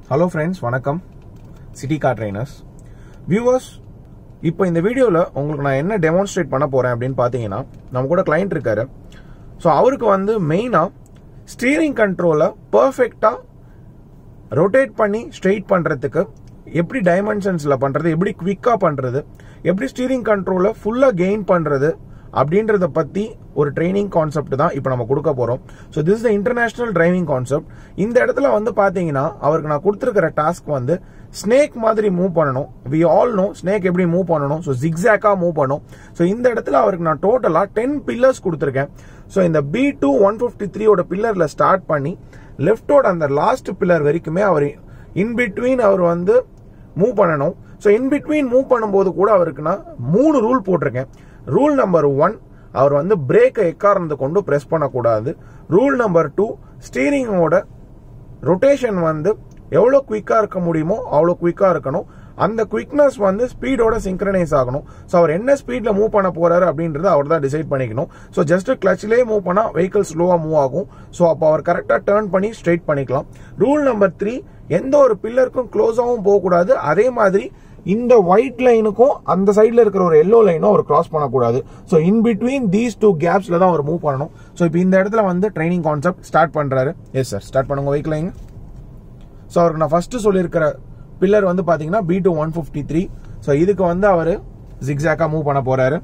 Hello friends வணக்கம் city car trainers viewers இப்போ இந்த வீடியோவில் உங்களுக்கு நான் என்ன டெமான்ஸ்ட்ரேட் பண்ண போகிறேன் அப்படின்னு பார்த்தீங்கன்னா நம்ம கூட கிளைண்ட் இருக்காரு ஸோ அவருக்கு வந்து மெயினாக ஸ்டீரிங் கண்ட்ரோலை பர்ஃபெக்டாக ரொட்டேட் பண்ணி ஸ்ட்ரெயிட் பண்ணுறதுக்கு எப்படி டைமென்ஷன்ஸில் பண்ணுறது எப்படி குவிக்காக பண்ணுறது எப்படி ஸ்டீரிங் கண்ட்ரோலை ஃபுல்லாக கெயின் பண்ணுறது அப்படின்றத பற்றி ஒரு ட்ரைனிங் கான்செப்ட் தான் இப்போ நம்ம கொடுக்க போகிறோம் so this the international driving concept இந்த இடத்துல வந்து பார்த்தீங்கன்னா அவருக்கு நான் கொடுத்துருக்கிற டாஸ்க் வந்து ஸ்னேக் மாதிரி மூவ் பண்ணணும் வி ஆல் நோ ஸ்னேக் எப்படி மூவ் பண்ணணும் ஸோ ஜிக்ஸாக்காக மூவ் பண்ணும் ஸோ இந்த இடத்துல அவருக்கு நான் டோட்டலாக டென் பில்லர்ஸ் கொடுத்துருக்கேன் ஸோ இந்த பி டூ ஒன் ஃபிஃப்டி த்ரீயோட பில்லரில் ஸ்டார்ட் பண்ணி லெஃப்டோட அந்த லாஸ்ட் பில்லர் வரைக்குமே அவர் இன் பிட்வீன் அவர் வந்து மூவ் பண்ணணும் ஸோ இன் பிட்வீன் மூவ் பண்ணும்போது கூட அவருக்கு நான் மூணு ரூல் போட்டிருக்கேன் ரூல் நம்பர் ஒன் அவர் வந்து பிரேக்கை எக்காரணத்தை கொண்டு ப்ரெஸ் பண்ணக்கூடாது ரூல் நம்பர் டூ ஸ்டீரிங்கோட ரொட்டேஷன் வந்து எவ்வளோ குயிக்காக இருக்க முடியுமோ அவ்வளோ குயிக்காக இருக்கணும் அந்த குவிக்னஸ் வந்து ஸ்பீடோட சிங்க்ரனைஸ் ஆகணும் ஸோ அவர் என்ன ஸ்பீடில் மூவ் பண்ண போறாரு அப்படின்றத அவர் தான் டிசைட் பண்ணிக்கணும் ஸோ ஜஸ்ட் கிளச்சிலே மூவ் பண்ணால் வெஹிக்கிள் ஸ்லோவாக மூவ் ஆகும் ஸோ அப்போ அவர் கரெக்டாக டேர்ன் பண்ணி ஸ்ட்ரைட் பண்ணிக்கலாம் ரூல் நம்பர் த்ரீ எந்த ஒரு பில்லருக்கும் க்ளோஸாகவும் போகக்கூடாது அதே மாதிரி இந்த ஒயிட் லைனுக்கும் அந்த சைடில் இருக்கிற ஒரு எல்லோ லைனும் அவர் கிராஸ் பண்ணக்கூடாது so in between these two கேப்ஸில் தான் அவர் மூவ் பண்ணணும் ஸோ இப்போ இந்த இடத்துல வந்து ட்ரைனிங் கான்செப்ட் ஸ்டார்ட் பண்ணுறாரு எஸ் சார் ஸ்டார்ட் பண்ணுங்க வெஹிக்கிள் லைன் ஸோ அவருக்கு நான் ஃபர்ஸ்ட் சொல்லியிருக்கிற பில்லர் வந்து பார்த்தீங்கன்னா B two one fifty three so இதுக்கு வந்து அவர் ஜிக்ஸாக்காக மூவ் பண்ண போறாரு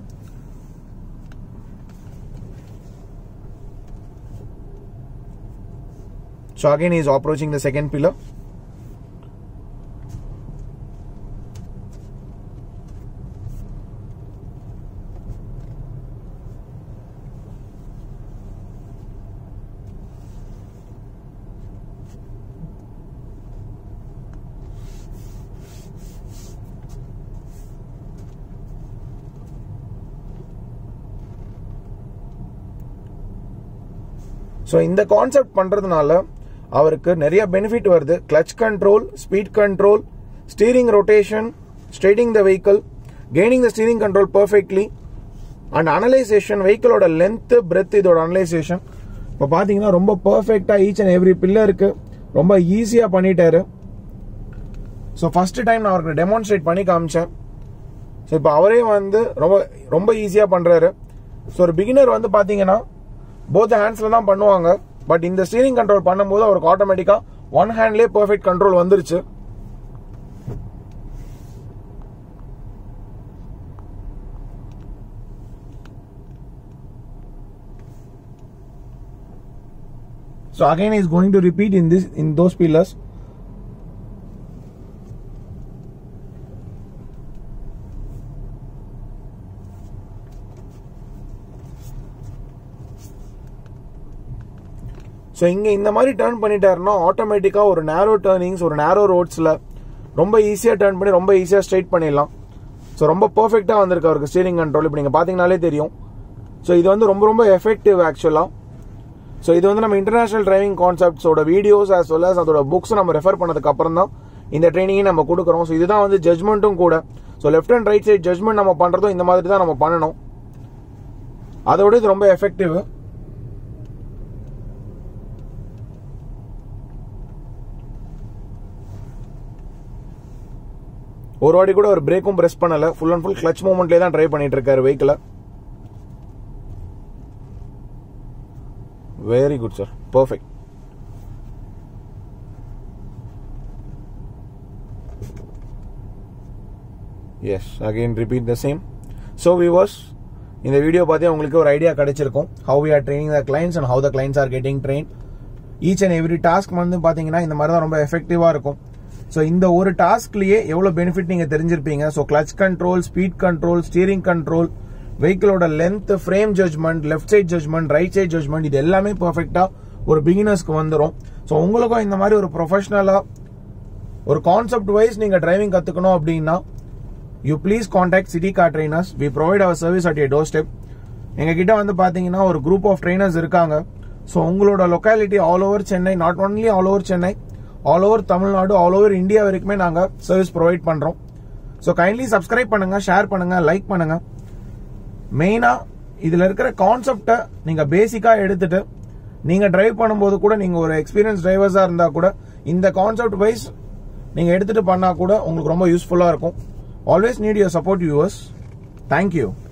So again he is approaching the second pillar. So இந்த கான்செப்ட் பண்ணுறதுனால அவருக்கு நிறைய பெனிஃபிட் வருது clutch control speed control steering rotation straightening the vehicle gaining the steering control perfectly and analysation வெஹிக்கிளோட லென்த் பிரெத் இதோட அனலைசேஷன் இப்போ பார்த்தீங்கன்னா ரொம்ப பர்ஃபெக்டாக ஈச் அண்ட் எவ்ரி பில்லருக்கு ரொம்ப ஈஸியாக பண்ணிட்டாரு ஸோ ஃபர்ஸ்ட் டைம் நான் அவருக்கு டெமான்ஸ்ட்ரேட் பண்ணி காமிச்சேன் ஸோ இப்போ அவரே வந்து ரொம்ப ரொம்ப ஈஸியாக பண்ணுறாரு ஸோ ஒரு பிகினர் வந்து பார்த்தீங்கன்னா போத் ஹேண்ட்ஸில் தான் பண்ணுவாங்க பட் இந்த ஸ்டீரிங் கண்ட்ரோல் பண்ணும்போது அவருக்கு ஆட்டோமேட்டிக்காக ஒன் ஹேண்ட்லேயே பர்ஃபெக்ட் கண்ட்ரோல் வந்துருச்சு So again, is going to repeat in this in those pillars. So இங்கே இந்த மாதிரி டேர்ன் பண்ணிட்டாருன்னா ஆட்டோமேட்டிக்காக ஒரு நேரோ டேர்னிங்ஸ் ஒரு நேரோ ரோட்ஸில் ரொம்ப ஈஸியாக டேர்ன் பண்ணி ரொம்ப ஈஸியாக ஸ்ட்ரைட் பண்ணிடலாம் ஸோ ரொம்ப பர்ஃபெக்டாக வந்திருக்கு அவருக்கு ஸ்டீரிங் கண்ட்ரோல் இப்போ நீங்கள் பார்த்தீங்கனாலே தெரியும் ஸோ இது வந்து ரொம்ப ரொம்ப எஃபெக்டிவ் ஆக்சுவலாக ஸோ இது வந்து நம்ம இன்டர்நேஷனல் டிரைவிங் கான்செப்ட்ஸோட வீடியோஸ் ஆஸ் வெல் அஸ் அதோட புக்ஸ் நம்ம ரெஃபர் பண்ணதுக்கு அப்புறம் தான் இந்த ட்ரைனிங்கை நம்ம கொடுக்குறோம் ஸோ இதுதான் வந்து ஜட்மெண்ட்டும் கூட so left and right side judgement நம்ம பண்ணுறதும் இந்த மாதிரி தான் நம்ம பண்ணணும் அதோட இது ரொம்ப எஃபெக்டிவ் ஒரு வாட்டி கூட ஒரு பிரேக்கும் பிரஸ் பண்ணல ஃபுல் அண்ட் ஃபுல் கிளச் மூவ்மெண்ட்லேயே தான் ட்ரை பண்ணிட்டு இருக்காரு வெஹிக்கிளை very good sir perfect yes again repeat the same so viewers இந்த வீடியோ பார்த்து உங்களுக்கு ஒரு ஐடியா கிடைச்சிருக்கும் how we are training the clients and how the clients are getting train each and every task வந்து பார்த்தீங்கன்னா இந்த மாதிரி தான் ரொம்ப எஃபெக்டிவாக இருக்கும் ஸோ இந்த ஒரு டாஸ்க்லயே எவ்வளோ பெனிஃபிட் நீங்கள் தெரிஞ்சிருப்பீங்க so clutch control speed control steering control வெஹிக்கிளோட length frame judgement left side judgement right side judgement இது எல்லாமே பர்ஃபெக்டாக ஒரு பிகினர்ஸ்க்கு வந்துடும் ஸோ உங்களுக்கும் இந்த மாதிரி ஒரு ப்ரொஃபஷனலாக ஒரு கான்செப்ட் வைஸ் நீங்கள் டிரைவிங் கற்றுக்கணும் அப்படின்னா you please contact city car trainers we provide our service at a doorstep எங்ககிட்ட வந்து பார்த்தீங்கன்னா ஒரு குரூப் ஆஃப் ட்ரைனர்ஸ் இருக்காங்க ஸோ உங்களோட locality all over Chennai not only all over Chennai all over Tamil Nadu all over India வரைக்குமே நாங்கள் சர்வீஸ் ப்ரொவைட் பண்ணுறோம் so kindly subscribe பண்ணுங்க ஷேர் பண்ணுங்க லைக் பண்ணுங்க மெயினாக இதில் இருக்கிற கான்செப்டை நீங்கள் பேசிக்காக எடுத்துட்டு நீங்கள் டிரைவ் பண்ணும்போது கூட நீங்கள் ஒரு எக்ஸ்பீரியன்ஸ் டிரைவர்ஸாக இருந்தால் கூட இந்த கான்செப்ட் வைஸ் நீங்கள் எடுத்துகிட்டு பண்ணால் கூட உங்களுக்கு ரொம்ப யூஸ்ஃபுல்லாக இருக்கும் always need your support viewers thank you